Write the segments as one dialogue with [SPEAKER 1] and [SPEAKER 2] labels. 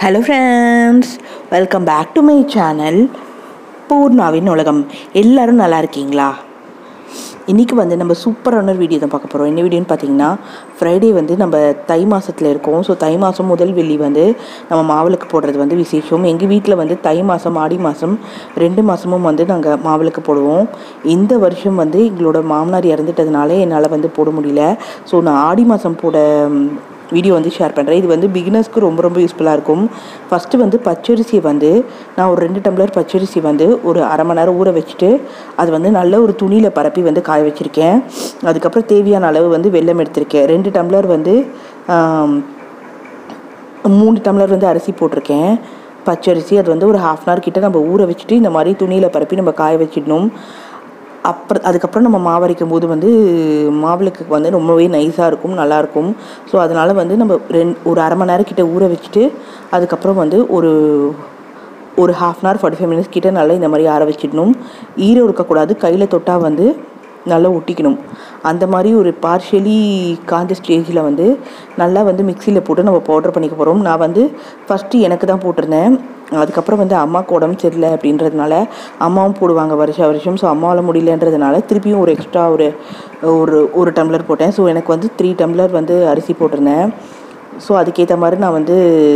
[SPEAKER 1] hello friends welcome back to my channel பூர்ணாவின் உலகம் எல்லாரும் நல்லா இருக்கீங்களா இன்றைக்கி வந்து நம்ம சூப்பரான ஒரு வீடியோ தான் பார்க்க போகிறோம் என்ன வீடியோன்னு பார்த்தீங்கன்னா ஃப்ரைடே வந்து நம்ம தை மாதத்தில் இருக்கோம் ஸோ தை மாதம் முதல் வெள்ளி வந்து நம்ம மாவிளக்கு போடுறது வந்து விசேஷம் எங்கள் வீட்டில் வந்து தை மாதம் ஆடி மாதம் ரெண்டு மாதமும் வந்து நாங்கள் மாவிளக்கு போடுவோம் இந்த வருஷம் வந்து எங்களோட மாமனார் இறந்துட்டதுனால என்னால் வந்து போட முடியல ஸோ நான் ஆடி மாதம் போட வீடியோ வந்து ஷேர் பண்ணுறேன் இது வந்து பிகினர்ஸ்க்கு ரொம்ப ரொம்ப யூஸ்ஃபுல்லாக இருக்கும் ஃபஸ்ட்டு வந்து பச்சரிசியை வந்து நான் ஒரு ரெண்டு டம்ளர் பச்சரிசி வந்து ஒரு அரை மணி நேரம் ஊற வச்சுட்டு அது வந்து நல்ல ஒரு துணியில் பரப்பி வந்து காய வச்சுருக்கேன் அதுக்கப்புறம் தேவையான அளவு வந்து வெல்லம் எடுத்திருக்கேன் ரெண்டு டம்ளர் வந்து ஆம், மூணு டம்ளர் வந்து அரிசி போட்டிருக்கேன் பச்சரிசி அது வந்து ஒரு ஹாஃப் அன் ஹவர் கிட்ட நம்ம ஊற வச்சுட்டு இந்த மாதிரி துணியில் பரப்பி நம்ம காய வச்சிடணும் அப்புறம் அதுக்கப்புறம் நம்ம மாவரைக்கும் போது வந்து மாவிளக்கு வந்து ரொம்பவே நைஸாக இருக்கும் நல்லாயிருக்கும் ஸோ அதனால் வந்து நம்ம ரெண்டு ஒரு அரை மணி நேரம் கிட்ட ஊற வச்சுட்டு அதுக்கப்புறம் வந்து ஒரு ஒரு half an hour forty five minutes கிட்ட நல்லா இந்த மாதிரி ஆற வச்சிடணும் ஈரம் இருக்கக்கூடாது கையில் தொட்டால் வந்து நல்லா ஒட்டிக்கணும் அந்த மாதிரி ஒரு பார்ஷியலி காஞ்ச ஸ்டேஜில் வந்து நல்லா வந்து மிக்சியில் போட்டு நம்ம பவுடர் பண்ணிக்க போகிறோம் நான் வந்து ஃபஸ்ட்டு எனக்கு தான் போட்டிருந்தேன் அதுக்கப்புறம் வந்து அம்மாவுக்கு உடம்பு சரியில்லை அப்படின்றதுனால அம்மாவும் போடுவாங்க வருஷம் வருஷம் ஸோ அம்மாவால் முடியலன்றதுனால திருப்பியும் ஒரு எக்ஸ்ட்ரா ஒரு ஒரு ஒரு டம்ளர் போட்டேன் ஸோ எனக்கு வந்து த்ரீ டம்ளர் வந்து அரிசி போட்டிருந்தேன் ஸோ அதுக்கேற்ற மாதிரி நான் வந்து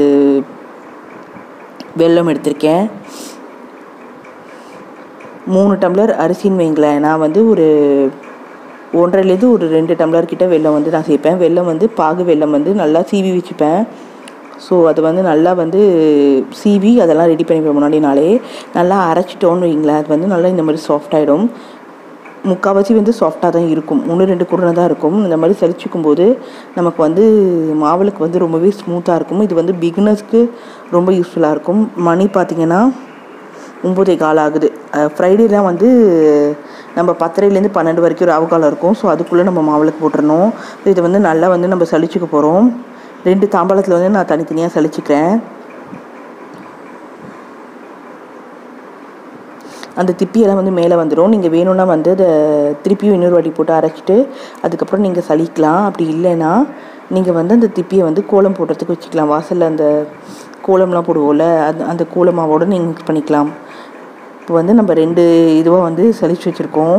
[SPEAKER 1] வெல்லம் எடுத்திருக்கேன் மூணு டம்ளர் அரிசின்னு வைங்களேன் நான் வந்து ஒரு ஒன்றரைலேருந்து ஒரு ரெண்டு டம்ளர் கிட்ட வெல்லம் வந்து நான் சேர்ப்பேன் வெல்லம் வந்து பாகு வெல்லம் வந்து நல்லா சீவி வச்சுப்பேன் ஸோ அது வந்து நல்லா வந்து சீவி அதெல்லாம் ரெடி பண்ணிப்பேன் முன்னாடி நாளே நல்லா அரைச்சிட்டோன்னு வைங்களேன் அது வந்து நல்லா இந்த மாதிரி சாஃப்ட் ஆகிடும் முக்கால்வாசி வந்து சாஃப்டாக தான் இருக்கும் ஒன்று ரெண்டு குருணை தான் இருக்கும் இந்த மாதிரி சலிச்சிக்கும் போது நமக்கு வந்து மாவுளுக்கு வந்து ரொம்பவே ஸ்மூத்தாக இருக்கும் இது வந்து பிகினர்ஸ்க்கு ரொம்ப யூஸ்ஃபுல்லாக இருக்கும் மணி பார்த்திங்கன்னா ஒம்போதே கால் ஆகுது ஃப்ரைடேலாம் வந்து நம்ம பத்தரைலேருந்து பன்னெண்டு வரைக்கும் ராவு காலம் இருக்கும் ஸோ அதுக்குள்ளே நம்ம மாவுளுக்கு போட்டுறணும் இதை வந்து நல்லா வந்து நம்ம சலிச்சுக்க போகிறோம் ரெண்டு தாம்பாளத்தில் வந்து நான் தனித்தனியாக சலிச்சுக்கிறேன் அந்த திப்பியெல்லாம் வந்து மேலே வந்துடும் நீங்கள் வேணும்னா வந்து அதை திருப்பியும் இன்னொரு வாட்டி போட்டு அரைச்சிட்டு அதுக்கப்புறம் நீங்கள் சலிக்கலாம் அப்படி இல்லைன்னா நீங்கள் வந்து அந்த திப்பியை வந்து கோலம் போடுறதுக்கு வச்சுக்கலாம் வாசலில் அந்த கோலம்லாம் போடுவோம்ல அந்த அந்த கோலமாவோடு நீங்கள் மிக்ஸ் பண்ணிக்கலாம் இப்போ வந்து நம்ம ரெண்டு இதுவாக வந்து சலிச்சு வச்சுருக்கோம்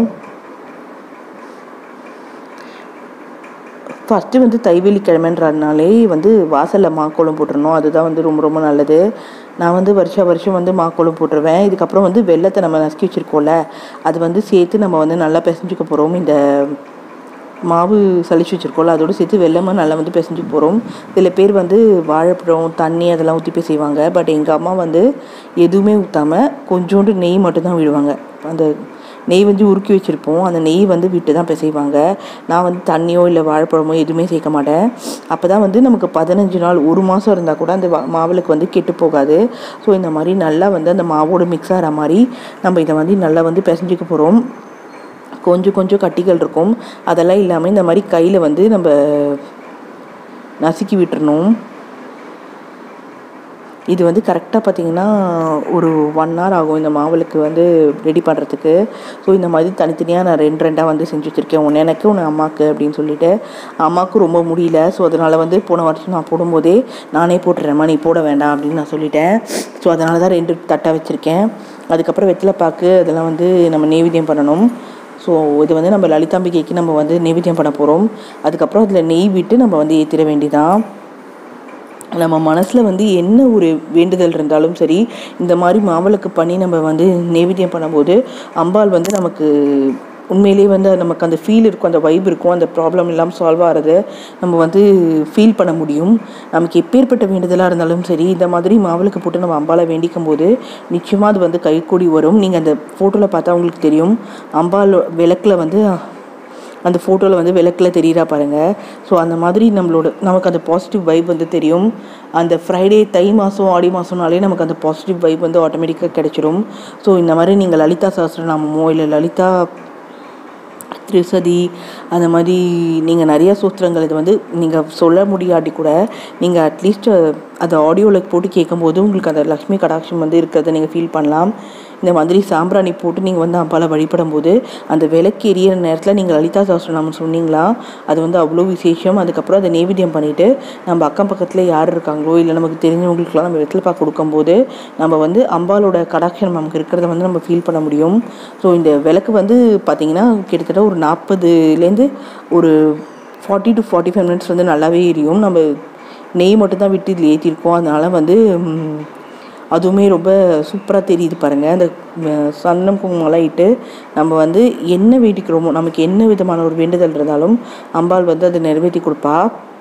[SPEAKER 1] ஃபஸ்ட்டு வந்து தைவெளி கிழமைன்றதுனாலே வந்து வாசலில் மாக்கோலம் போட்டுறணும் அதுதான் வந்து ரொம்ப ரொம்ப நல்லது நான் வந்து வருஷம் வருஷம் வந்து மாக்கோலம் போட்டுருவேன் இதுக்கப்புறம் வந்து வெள்ளத்தை நம்ம நசுக்கி வச்சுருக்கோம்ல அது வந்து சேர்த்து நம்ம வந்து நல்லா பிசைஞ்சுக்க போகிறோம் இந்த மாவு சளிச்சு வச்சுருக்கோம்ல அதோடு சேர்த்து வெள்ளமாக நல்லா வந்து பிசைஞ்சுக்க போகிறோம் சில பேர் வந்து வாழைப்பழம் தண்ணி அதெல்லாம் ஊற்றி செய்வாங்க பட் எங்கள் அம்மா வந்து எதுவுமே ஊற்றாமல் கொஞ்சோண்டு நெய் மட்டும்தான் விடுவாங்க அந்த நெய் வந்து உருக்கி வச்சுருப்போம் அந்த நெய் வந்து விட்டு தான் பிசைவாங்க நான் வந்து தண்ணியோ இல்லை வாழைப்பழமோ எதுவுமே சேர்க்க மாட்டேன் அப்போ தான் வந்து நமக்கு பதினஞ்சு நாள் ஒரு மாதம் இருந்தால் கூட அந்த வா- மாவுளுக்கு வந்து கெட்டு போகாது ஸோ இந்த மாதிரி நல்லா வந்து அந்த மாவோடு மிக்ஸ் ஆகிற மாதிரி நம்ம இதை வந்து நல்லா வந்து பிசைஞ்சிக்க போகிறோம் கொஞ்சம் கொஞ்சம் கட்டிகள் இருக்கும் அதெல்லாம் இல்லாமல் இந்த மாதிரி கையில் வந்து நம்ம நசுக்கி விட்டுறணும் இது வந்து கரெக்டாக பார்த்தீங்கன்னா ஒரு ஒன் ஹவர் ஆகும் இந்த மாவுளுக்கு வந்து ரெடி பண்ணுறதுக்கு ஸோ இந்த மாதிரி தனித்தனியாக நான் ரெண்டு ரெண்டாக வந்து செஞ்சு வச்சுருக்கேன் ஒன்று எனக்கு ஒன்று அம்மாவுக்கு அப்படின்னு சொல்லிட்டு அம்மாவுக்கு ரொம்ப முடியல ஸோ அதனால் வந்து போன வருஷம் நான் போடும்போதே நானே போட்டுறேம்மா நீ போட வேண்டாம் அப்படின்னு நான் சொல்லிட்டேன் ஸோ அதனால தான் ரெண்டு தட்டாக வச்சுருக்கேன் அதுக்கப்புறம் வெற்றிலைப்பாக்கு அதெல்லாம் வந்து நம்ம நெய்வேத்தியம் பண்ணணும் ஸோ இது வந்து நம்ம லலிதாம்பிகைக்கு நம்ம வந்து நெய்வேத்தியம் பண்ண போகிறோம் அதுக்கப்புறம் அதில் நெய் விட்டு நம்ம வந்து ஏற்றிட வேண்டியதான் நம்ம மனசில் வந்து என்ன ஒரு வேண்டுதல் இருந்தாலும் சரி இந்த மாதிரி மாவிளக்கு பண்ணி நம்ம வந்து நெய்வேத்தியம் பண்ணும்போது அம்பாள் வந்து நமக்கு உண்மையிலேயே வந்து நமக்கு அந்த ஃபீல் இருக்கும் அந்த வைப் இருக்கும் அந்த ப்ராப்ளம் இல்லாமல் சால்வ் ஆகிறது நம்ம வந்து ஃபீல் பண்ண முடியும் நமக்கு எப்பேற்பட்ட வேண்டுதலாக இருந்தாலும் சரி இந்த மாதிரி மாவிளக்கு போட்டு நம்ம அம்பாளை வேண்டிக்கும் போது நிச்சயமாக அது வந்து கைக்கூடி வரும் நீங்கள் அந்த ஃபோட்டோவில் பார்த்தா உங்களுக்கு தெரியும் அம்பாள் விளக்கில் வந்து அந்த ஃபோட்டோவில் வந்து விளக்கில் தெரியுறா பாருங்கள் ஸோ அந்த மாதிரி நம்மளோட நமக்கு அந்த பாசிட்டிவ் வைப் வந்து தெரியும் அந்த ஃப்ரைடே தை மாதம் ஆடி மாதம்னாலே நமக்கு அந்த பாசிட்டிவ் வைப் வந்து ஆட்டோமேட்டிக்காக கிடைச்சிரும் ஸோ இந்த மாதிரி நீங்கள் லலிதா சஹஸ்ரநாமமோ இல்லை லலிதா திரிசதி அந்த மாதிரி நீங்கள் நிறைய சூத்திரங்கள் இது வந்து நீங்கள் சொல்ல முடியாட்டி கூட நீங்கள் அட்லீஸ்ட் அதை ஆடியோவில் போட்டு கேட்கும்போது உங்களுக்கு அந்த லக்ஷ்மி கடாட்சம் வந்து இருக்கிறத நீங்கள் ஃபீல் பண்ணலாம் இந்த மாதிரி சாம்பிராணி போட்டு நீங்கள் வந்து அம்பாவை வழிபடும் போது அந்த விளக்கு எரியிற நேரத்தில் நீங்கள் லலிதா சஹஸ்ரநாமம் சொன்னீங்களா அது வந்து அவ்வளோ விசேஷம் அதுக்கப்புறம் அதை நைவேத்தியம் பண்ணிவிட்டு நம்ம அக்கம் பக்கத்தில் யார் இருக்காங்களோ இல்லை நமக்கு தெரிஞ்சவங்களுக்குலாம் நம்ம வெத்தலை பாக்கு கொடுக்கும்போது நம்ம வந்து அம்பாலோட கடாட்சம் நமக்கு இருக்கிறத வந்து நம்ம ஃபீல் பண்ண முடியும் ஸோ இந்த விளக்கு வந்து பார்த்திங்கன்னா கிட்டத்தட்ட ஒரு நாற்பதுலேருந்து ஒரு forty to forty five minutes வந்து நல்லாவே எரியும் நம்ம நெய் மட்டும் தான் விட்டு இதில் ஏற்றிருக்கோம் அதனால் வந்து ம், அதுவுமே ரொம்ப சூப்பராக தெரியுது பாருங்கள் அந்த ம், சந்தனம் குங்குமம்லாம் இட்டு நம்ம வந்து என்ன வேண்டிக்கிறோமோ நமக்கு என்ன விதமான ஒரு வேண்டுதல் இருந்தாலும் அம்பாள் வந்து அதை நிறைவேற்றி கொடுப்பா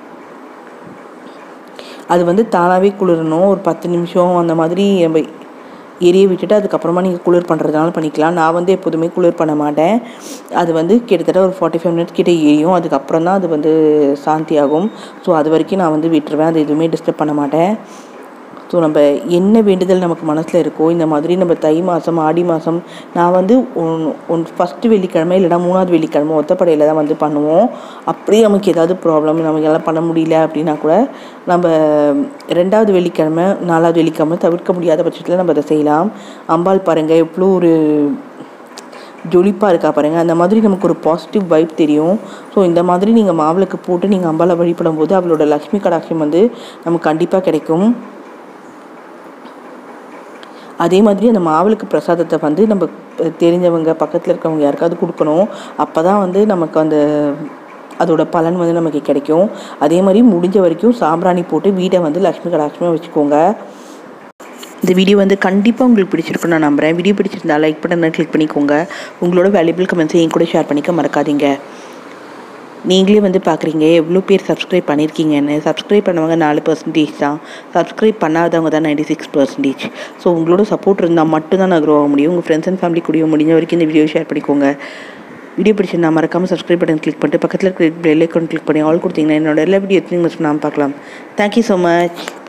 [SPEAKER 1] அது வந்து தானாகவே குளிரணும் ஒரு பத்து நிமிஷம் அந்த மாதிரி நம்ம எரிய விட்டுட்டு அதுக்கப்புறமா நீங்கள் குளிர் பண்ணுறதுனால பண்ணிக்கலாம் நான் வந்து எப்போதுமே குளிர் பண்ண மாட்டேன் அது வந்து கிட்டத்தட்ட ஒரு ஃபார்ட்டி ஃபைவ் மினிட்ஸ் கிட்ட எரியும் அதுக்கப்புறம் தான் அது வந்து சாந்தி ஆகும் ஸோ அது வரைக்கும் நான் வந்து விட்டுருவேன் அது எதுவுமே டிஸ்டர்ப் பண்ண மாட்டேன் ஸோ நம்ம என்ன வேண்டுதல் நமக்கு மனசில் இருக்கோ இந்த மாதிரி நம்ம தை மாதம் ஆடி மாதம் நான் வந்து ஒன் ஒன் ஃபஸ்ட்டு வெள்ளிக்கிழமை இல்லைனா மூணாவது வெள்ளிக்கிழமை ஒத்தப்படையில் தான் வந்து பண்ணுவோம் அப்படியே நமக்கு ஏதாவது ப்ராப்ளம் நமக்கு எல்லாம் பண்ண முடியல அப்படின்னா கூட நம்ம ரெண்டாவது வெள்ளிக்கிழமை நாலாவது வெள்ளிக்கிழமை தவிர்க்க முடியாத பட்சத்தில் நம்ம அதை செய்யலாம் அம்பாள் பாருங்கள் எவ்வளோ ஒரு ஜொலிப்பாக இருக்கா பாருங்க அந்த மாதிரி நமக்கு ஒரு பாசிட்டிவ் வைப் தெரியும் ஸோ இந்த மாதிரி நீங்கள் மாவிளக்கு போட்டு நீங்கள் அம்பாலை வழிபடும் போது அவளோட லக்ஷ்மி கடாட்சம் வந்து நமக்கு கண்டிப்பாக கிடைக்கும் அதே மாதிரி அந்த மாவிளக்கு பிரசாதத்தை வந்து நம்ம தெரிஞ்சவங்க பக்கத்தில் இருக்கவங்க யாருக்காவது கொடுக்கணும் அப்போ தான் வந்து நமக்கு அந்த அதோட பலன் வந்து நமக்கு கிடைக்கும் அதே மாதிரி முடிஞ்ச வரைக்கும் சாம்பிராணி போட்டு வீட்டை வந்து லக்ஷ்மி கடாட்சமாக வச்சுக்கோங்க இந்த வீடியோ வந்து கண்டிப்பாக உங்களுக்கு பிடிச்சிருக்குன்னு நான் நம்புகிறேன் வீடியோ பிடிச்சிருந்தா லைக் பட்டனை கிளிக் பண்ணிக்கோங்க உங்களோட வேல்யூபிள் கமெண்ட்ஸை என் கூட ஷேர் பண்ணிக்க மறக்காதீங்க நீங்களே வந்து பார்க்குறீங்க எவ்வளோ பேர் சப்ஸ்கிரைப் பண்ணியிருக்கீங்கன்னு சப்ஸ்கிரைப் பண்ணவங்க நாலு பர்சன்டேஜ் தான் சப்ஸ்கிரைப் பண்ணாதவங்க தான் நைன்டி சிக்ஸ் பர்சன்டேஜ் ஸோ உங்களோட சப்போர்ட் இருந்தால் மட்டும்தான் நான் க்ரோ ஆக முடியும் உங்கள் ஃப்ரெண்ட்ஸ் அண்ட் ஃபேமிலி கூடயும் முடிஞ்ச வரைக்கும் இந்த வீடியோ ஷேர் பண்ணிக்கோங்க வீடியோ பிடிச்சிருந்தா மறக்காமல் சப்ஸ்கிரைப் பட்டன் கிளிக் பண்ணிட்டு பக்கத்தில் இருக்கிற பெல் ஐக்கான் கிளிக் பண்ணி ஆல் கொடுத்தீங்கன்னா என்னோட எல்லா வீடியோ எத்தனை மிஸ் பண்ணாமல் பார்க்கலாம் தேங்க்யூ ஸோ மச்